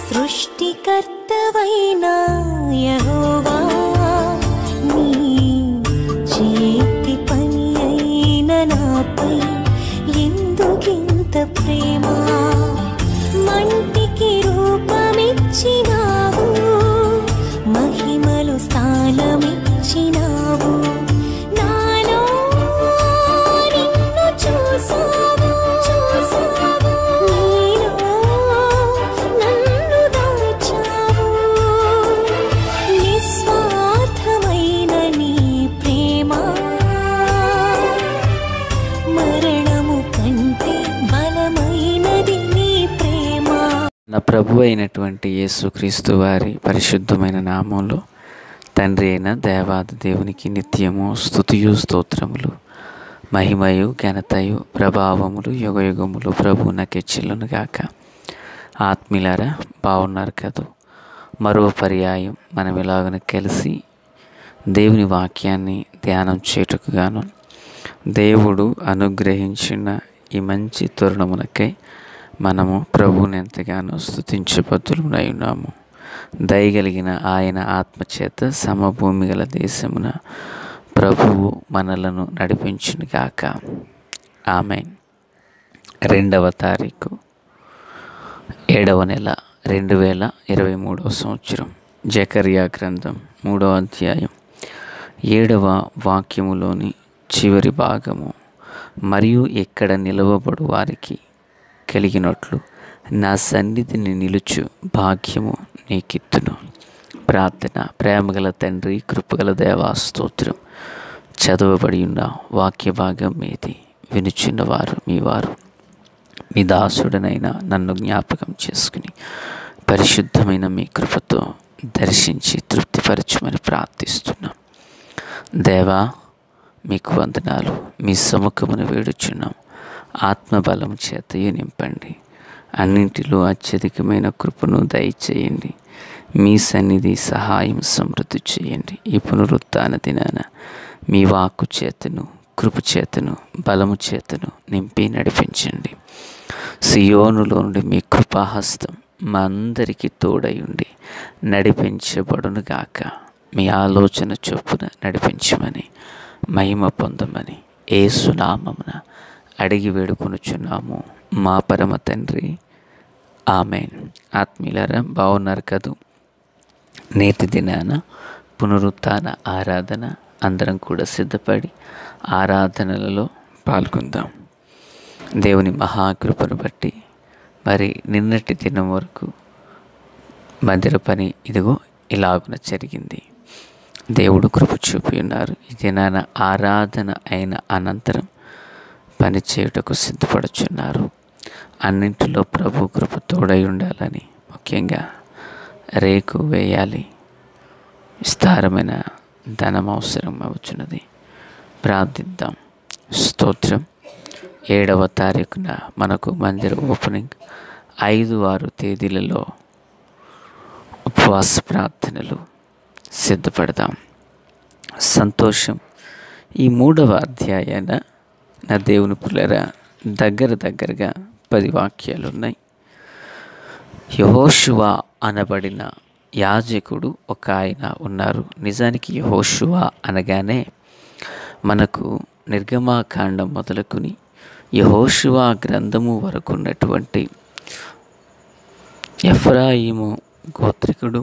సృష్టికర్తవైన యెహోవా నీ చేతి పని అయిన నాపై ఎందుకింత ప్రేమ మంటికి రూపమిచ్చినావు మహిమలు స్థానమిచ్చినావు నాలో నిన్ను చూసావు చూసావు నీలో నన్ను దాచావు నిస్వార్థమైన నీ ప్రేమ మరణము కంటే బలమైనది నీ ప్రేమ నా ప్రభు అయినటువంటి యేసుక్రీస్తు వారి పరిశుద్ధమైన నామంలో తండ్రి అయిన దేవాది దేవునికి నిత్యము స్తుతియు స్తోత్రములు మహిమయు ఘనతయు ప్రభావములు యుగయుగములు ప్రభు నకెచ్చిల్లును గాక ఆత్మీయులారా బాగున్నారు కదూ మరో పర్యాయం మనం ఇలాగన కలిసి దేవుని వాక్యాన్ని ధ్యానం చేయుటకు గాను దేవుడు అనుగ్రహించిన ఈ మంచి తరుణమునకై మనము ప్రభువుని ఎంతగానో స్థుతించబద్దులమై ఉన్నాము దయగలిగిన ఆయన ఆత్మచేత సమభూమి గల దేశమున ప్రభువు మనలను నడిపించునుగాక ఆమె రెండవ తారీఖు ఏడవ నెల రెండు వేల ఇరవై మూడవ సంవత్సరం జకర్యా గ్రంథం మూడవ అధ్యాయం ఏడవ వాక్యములోని చివరి భాగము మరియు ఇక్కడ నిలవబడు వారికి కలిగినట్లు నా సన్నిధిని నిలుచు భాగ్యము నీకిత్తును ప్రార్థన ప్రేమగల తండ్రి కృపగల దేవా స్తోత్రం చదవబడి ఉన్న వాక్య భాగం మీది వినుచున్నవారు మీ వారు మీ దాసుడనైనా నన్ను జ్ఞాపకం చేసుకుని పరిశుద్ధమైన మీ కృపతో దర్శించి తృప్తిపరచమని ప్రార్థిస్తున్నాం దేవా మీకు వందనాలు మీ సముఖమును వేడుచున్నాం ఆత్మబలం చేతయు నింపండి అన్నింటిలో అత్యధికమైన కృపను దయచేయండి మీ సన్నిధి సహాయం సమృద్ధి చేయండి ఈ పునరుత్న దినాన మీ వాక్కు చేతను కృప చేతను బలము చేతను నింపి నడిపించండి సియోనులో నుండి మీ కృపాహస్తం మా అందరికీ తోడై ఉండి నడిపించబడును గాక మీ ఆలోచన చొప్పున నడిపించమని మహిమ పొందమని ఏసునామమున అడిగి వేడుకొనుచున్నాము మా పరమ తండ్రి ఆమెన్ ఆత్మీయులారా బాగున్నారు కదూ నేటి దినాన పునరుత్న ఆరాధన అందరం కూడా సిద్ధపడి ఆరాధనలలో పాల్గొందాం దేవుని మహాకృపను బట్టి మరి నిన్నటి దినం వరకు మందిర పని ఇదిగో ఇలాగున జరిగింది దేవుడు కృప చూపి ఉన్నారు ఈ దినాన ఆరాధన అయిన అనంతరం పని చేయుటకు సిద్ధపడుచున్నారు అన్నింటిలో ప్రభు కృప తోడై ఉండాలని ముఖ్యంగా రేకు వేయాలి విస్తారమైన ధనం అవసరం అవుతున్నది ప్రార్థిద్దాం స్తోత్రం ఏడవ తారీఖున మనకు మందిర ఓపెనింగ్ ఐదు ఆరు తేదీలలో ఉపవాస ప్రార్థనలు సిద్ధపడదాం సంతోషం ఈ మూడవ అధ్యాయాన నా దేవుని పుల్లర దగ్గర దగ్గరగా పది వాక్యాలు ఉన్నాయి యహోషువ అనబడిన యాజకుడు ఒక ఆయన ఉన్నారు నిజానికి యహోషువ అనగానే మనకు నిర్గమాకాండం మొదలుకుని యహోషువ గ్రంథము వరకు ఉన్నటువంటి ఎఫ్రాయిము గోత్రికుడు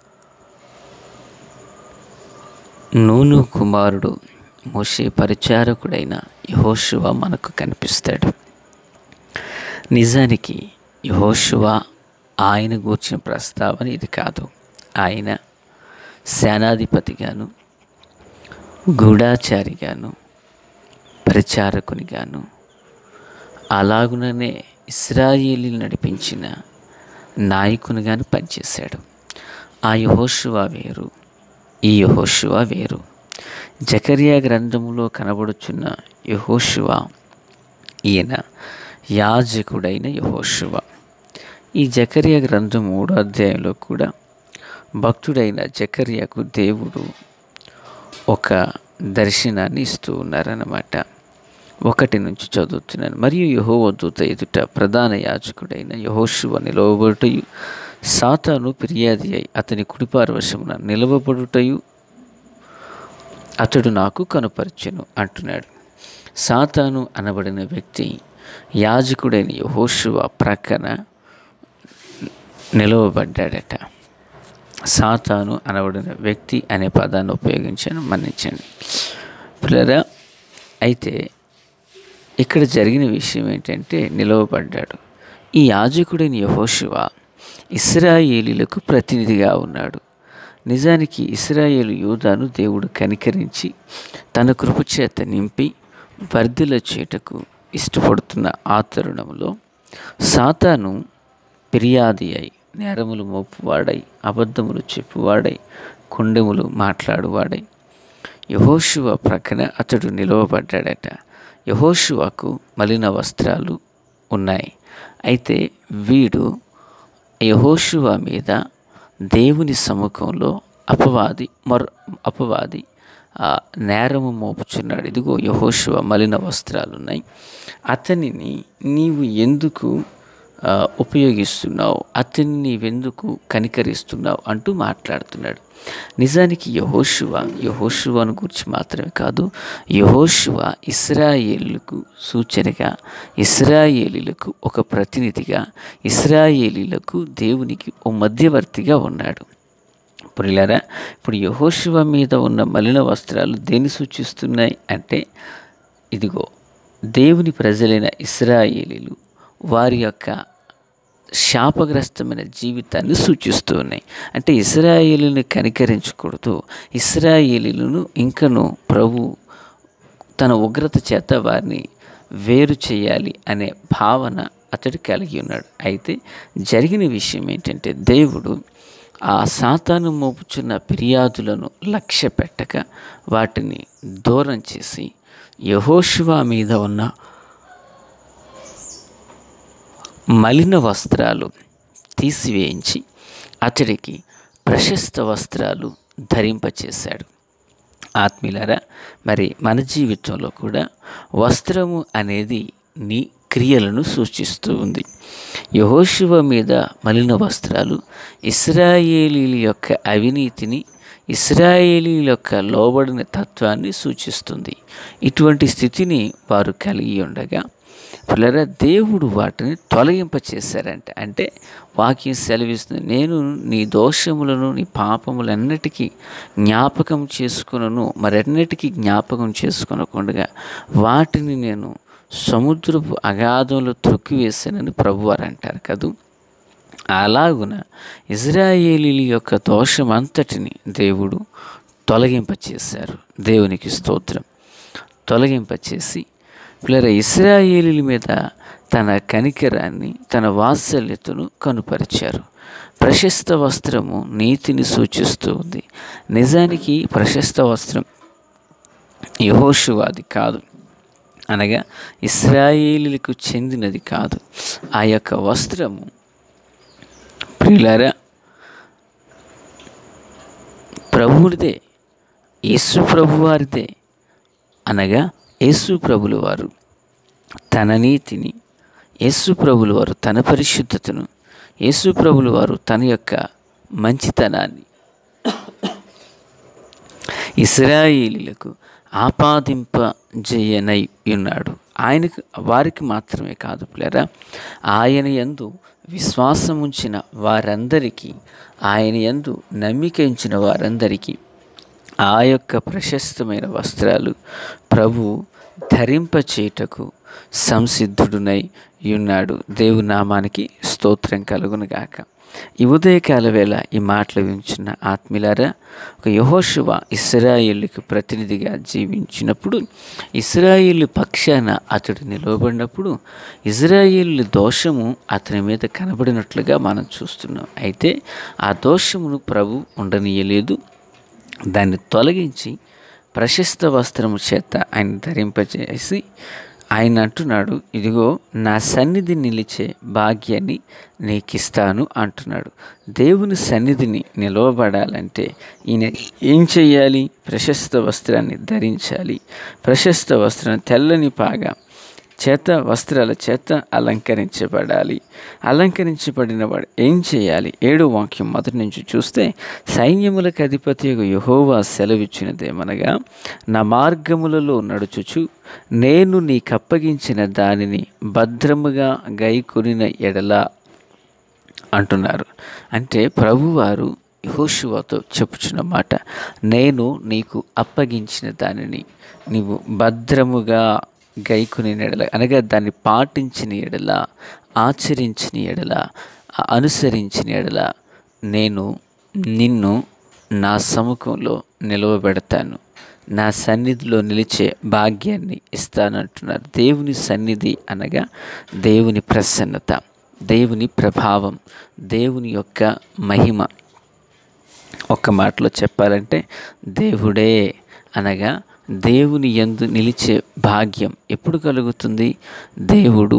నూను కుమారుడు మోషే పరిచారకుడైన యహోషువ మనకు కనిపిస్తాడు నిజానికి యహోషువ ఆయన గూర్చిన ప్రస్తావన ఇది కాదు ఆయన సేనాధిపతిగాను గూఢాచారిగాను పరిచారకునిగాను అలాగుననే ఇస్రాయేలీ నడిపించిన నాయకునిగాను పనిచేశాడు ఆ యహోషువ వేరు ఈ యహోషువ వేరు జకరియా గ్రంథములో కనబడుచున్న యహోషువ ఈయన యాజకుడైన యహోషువ ఈ జకరియా గ్రంథం మూడో అధ్యాయంలో కూడా భక్తుడైన జకర్యాకు దేవుడు ఒక దర్శనాన్ని ఇస్తూ ఉన్నారన్నమాట ఒకటి నుంచి చదువుతున్నాను మరియు యహోవ దూత ఎదుట ప్రధాన యాజకుడైన యహోషువ నిలవబడుటయు సాతాను ఫిర్యాది అయి అతని కుడిపార్వశమున నిలవబడుటయు అతడు నాకు కనుపరచెను అంటున్నాడు సాతాను అనబడిన వ్యక్తి యాజకుడైన యెహోషువ ప్రక్కన నిలవబడ్డాడట సాతాను అనబడిన వ్యక్తి అనే పదాన్ని ఉపయోగించాను మన్నించండి పిల్లరా అయితే ఇక్కడ జరిగిన విషయం ఏంటంటే నిలవబడ్డాడు ఈ యాజకుడైన యహోశివ ఇస్రాయేలీలకు ప్రతినిధిగా ఉన్నాడు నిజానికి ఇస్రాయేలు యూదాను దేవుడు కనికరించి తన కృపచేత నింపి వర్ధిల చేటకు ఇష్టపడుతున్న ఆ తరుణంలో సాతాను ఫిర్యాది అయి నేరములు మోపువాడై అబద్ధములు చెప్పువాడై కొండెములు మాట్లాడువాడై యహోశువ ప్రక్కన అతడు నిలవబడ్డాడట యహోశువకు మలిన వస్త్రాలు ఉన్నాయి అయితే వీడు యహోశువ మీద దేవుని సముఖంలో అపవాది మర అపవాది ఆ నేరము మోపుచున్నాడు ఇదిగో యహోశువ మలిన వస్త్రాలు ఉన్నాయి అతనిని నీవు ఎందుకు ఆ, ఉపయోగిస్తున్నావు అతన్ని నీవెందుకు కనికరిస్తున్నావు అంటూ మాట్లాడుతున్నాడు నిజానికి యహోశువ యహోశువను గురించి మాత్రమే కాదు యహోశువ ఇస్రాయేలులకు సూచనగా ఇస్రాయేలీలకు ఒక ప్రతినిధిగా ఇస్రాయేలీలకు దేవునికి ఓ మధ్యవర్తిగా ఉన్నాడు పురిలారా ఇప్పుడు యహోశివ మీద ఉన్న మలిన వస్త్రాలు దేన్ని సూచిస్తున్నాయి అంటే ఇదిగో దేవుని ప్రజలైన ఇస్రాయేలీలు వారి యొక్క శాపగ్రస్తమైన జీవితాన్ని సూచిస్తూ ఉన్నాయి అంటే ఇస్రాయేలీని కనికరించకూడదు ఇస్రాయేలీలను ఇంకను ప్రభు తన ఉగ్రత చేత వారిని వేరు చేయాలి అనే భావన అతడు కలిగి ఉన్నాడు అయితే జరిగిన విషయం ఏంటంటే దేవుడు ఆ సాతాను మోపుచున్న ఫిర్యాదులను లక్ష్య పెట్టక వాటిని దూరం చేసి యహోశివా మీద ఉన్న మలిన వస్త్రాలు తీసివేయించి అతడికి ప్రశస్త వస్త్రాలు ధరింపచేశాడు ఆత్మీయులారా మరి మన జీవితంలో కూడా వస్త్రము అనేది నీ క్రియలను సూచిస్తూ ఉంది యహోశివ మీద మలిన వస్త్రాలు ఇస్రాయేలీల యొక్క అవినీతిని ఇస్రాయేలీల యొక్క లోబడిన తత్వాన్ని సూచిస్తుంది ఇటువంటి స్థితిని వారు కలిగి ఉండగా పిల్లరా దేవుడు వాటిని తొలగింపచేశారంట అంటే వాక్యం సెలవిస్తుంది నేను నీ దోషములను నీ పాపములన్నిటికీ జ్ఞాపకం చేసుకునను మరెన్నిటికీ జ్ఞాపకం చేసుకునకుండా వాటిని నేను సముద్రపు అగాధంలో త్రొక్కివేశానని ప్రభువారు అంటారు కదూ అలాగున ఇజ్రాయేలీల యొక్క దోషం అంతటిని దేవుడు తొలగింపచేశారు దేవునికి స్తోత్రం తొలగింపచేసి పిల్లల ఇస్రాయేలీల మీద తన కనికరాన్ని తన వాత్సల్యతను కనుపరిచారు ప్రశస్త వస్త్రము నీతిని సూచిస్తూ ఉంది నిజానికి ప్రశస్త వస్త్రం యహోషువాది కాదు అనగా ఇస్రాయేలీలకు చెందినది కాదు ఆ యొక్క వస్త్రము ప్రియులారా ప్రభువుడిదే యేసు ప్రభువారిదే అనగా యేసు ప్రభుల వారు తన నీతిని యేసు ప్రభుల వారు తన పరిశుద్ధతను యేసు ప్రభుల వారు తన యొక్క మంచితనాన్ని ఇస్రాయేలీలకు ఆపాదింపజేయనై ఉన్నాడు ఆయనకు వారికి మాత్రమే కాదు పిల్లరా ఆయన యందు విశ్వాసం ఉంచిన వారందరికీ ఆయన యందు నమ్మిక ఉంచిన వారందరికీ ఆ యొక్క ప్రశస్తమైన వస్త్రాలు ప్రభు ధరింపచేయటకు సంసిద్ధుడునై ఉన్నాడు దేవు నామానికి స్తోత్రం కలుగునుగాక ఈ ఉదయకాల వేళ ఈ మాటలు వింటున్న ఆత్మీయులారా ఒక యహోశువ ఇస్రాయేలుకి ప్రతినిధిగా జీవించినప్పుడు ఇస్రాయేలు పక్షాన అతడు నిలవబడినప్పుడు ఇజ్రాయేలు దోషము అతని మీద కనబడినట్లుగా మనం చూస్తున్నాం అయితే ఆ దోషమును ప్రభు ఉండనీయలేదు దాన్ని తొలగించి ప్రశస్త వస్త్రము చేత ఆయన ధరింపజేసి ఆయన అంటున్నాడు ఇదిగో నా సన్నిధి నిలిచే భాగ్యాన్ని నీకిస్తాను అంటున్నాడు దేవుని సన్నిధిని నిలవబడాలంటే ఈయన ఏం చేయాలి ప్రశస్త వస్త్రాన్ని ధరించాలి ప్రశస్త వస్త్రాన్ని తెల్లని పాగా చేత వస్త్రాల చేత అలంకరించబడాలి అలంకరించబడిన వాడు ఏం చేయాలి ఏడో వాక్యం మొదటి నుంచి చూస్తే సైన్యములకు అధిపతి యహోవా సెలవిచ్చినదేమనగా నా మార్గములలో నడుచుచు నేను నీకప్పగించిన దానిని భద్రముగా గైకొనిన ఎడల అంటున్నారు అంటే ప్రభువారు యహోషువతో చెప్పుచున్న మాట నేను నీకు అప్పగించిన దానిని నీవు భద్రముగా గైకుని ఎడల అనగా దాన్ని పాటించిన ఎడల ఆచరించిన ఎడల అనుసరించిన ఎడల నేను నిన్ను నా సముఖంలో నిలవబెడతాను నా సన్నిధిలో నిలిచే భాగ్యాన్ని ఇస్తానంటున్నారు దేవుని సన్నిధి అనగా దేవుని ప్రసన్నత దేవుని ప్రభావం దేవుని యొక్క మహిమ ఒక్క మాటలో చెప్పాలంటే దేవుడే అనగా దేవుని యందు నిలిచే భాగ్యం ఎప్పుడు కలుగుతుంది దేవుడు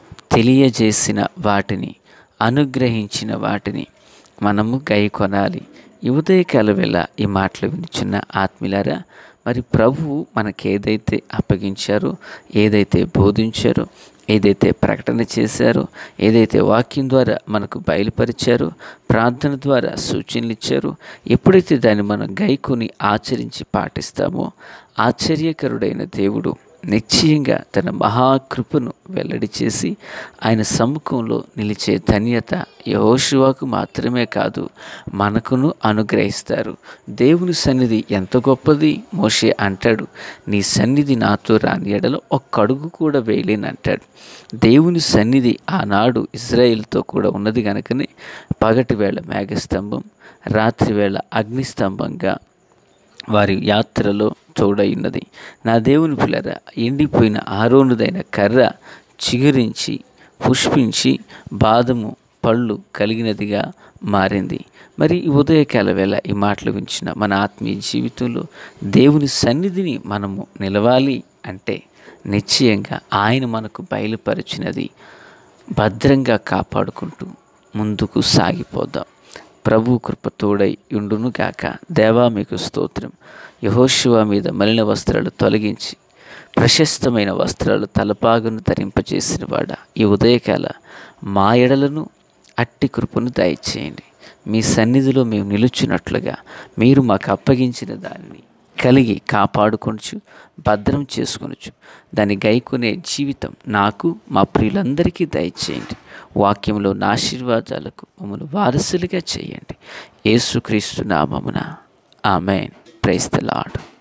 తెలియజేసిన వాటిని అనుగ్రహించిన వాటిని మనము గై కొనాలి ఈ ఉదయకాల వేళ ఈ మాటలు వినిచున్న ఆత్మీలారా మరి ప్రభువు మనకి ఏదైతే అప్పగించారో ఏదైతే బోధించారో ఏదైతే ప్రకటన చేశారో ఏదైతే వాక్యం ద్వారా మనకు బయలుపరిచారో ప్రార్థన ద్వారా సూచనలు ఇచ్చారో ఎప్పుడైతే దాన్ని మనం గైకొని ఆచరించి పాటిస్తామో ఆశ్చర్యకరుడైన దేవుడు నిశ్చయంగా తన మహాకృపను వెల్లడి చేసి ఆయన సముఖంలో నిలిచే ధన్యత యహోశివాకు మాత్రమే కాదు మనకును అనుగ్రహిస్తారు దేవుని సన్నిధి ఎంత గొప్పది మోషే అంటాడు నీ సన్నిధి నాతో రాని ఎడలో ఒక్క అడుగు కూడా వేయలేని అంటాడు దేవుని సన్నిధి ఆనాడు ఇజ్రాయిల్తో కూడా ఉన్నది కనుకనే పగటి వేళ మేఘస్తంభం రాత్రి వేళ అగ్నిస్తంభంగా వారి యాత్రలో తోడైనది నా దేవుని పిల్లర ఎండిపోయిన ఆరోనుదైన కర్ర చిగురించి పుష్పించి బాదము పళ్ళు కలిగినదిగా మారింది మరి ఈ ఉదయకాల వేళ ఈ మాటలు వించిన మన ఆత్మీయ జీవితంలో దేవుని సన్నిధిని మనము నిలవాలి అంటే నిశ్చయంగా ఆయన మనకు బయలుపరిచినది భద్రంగా కాపాడుకుంటూ ముందుకు సాగిపోదాం ప్రభు కృప తోడై ఉండును గాక దేవా మీకు స్తోత్రం యహోశివ మీద మలిన వస్త్రాలు తొలగించి ప్రశస్తమైన వస్త్రాలు తలపాగును ధరింపజేసిన వాడ ఈ ఉదయకాల మా ఎడలను అట్టి కృపను దయచేయండి మీ సన్నిధిలో మేము నిలుచున్నట్లుగా మీరు మాకు అప్పగించిన దానిని కలిగి కాపాడుకొనచ్చు భద్రం చేసుకొనచ్చు దాన్ని గైకొనే జీవితం నాకు మా ప్రియులందరికీ దయచేయండి వాక్యంలో నా ఆశీర్వాదాలకు మమ్మల్ని వారసులుగా చేయండి యేసుక్రీస్తు నామమున ఆమెన్ ప్రైస్ ద లాడ్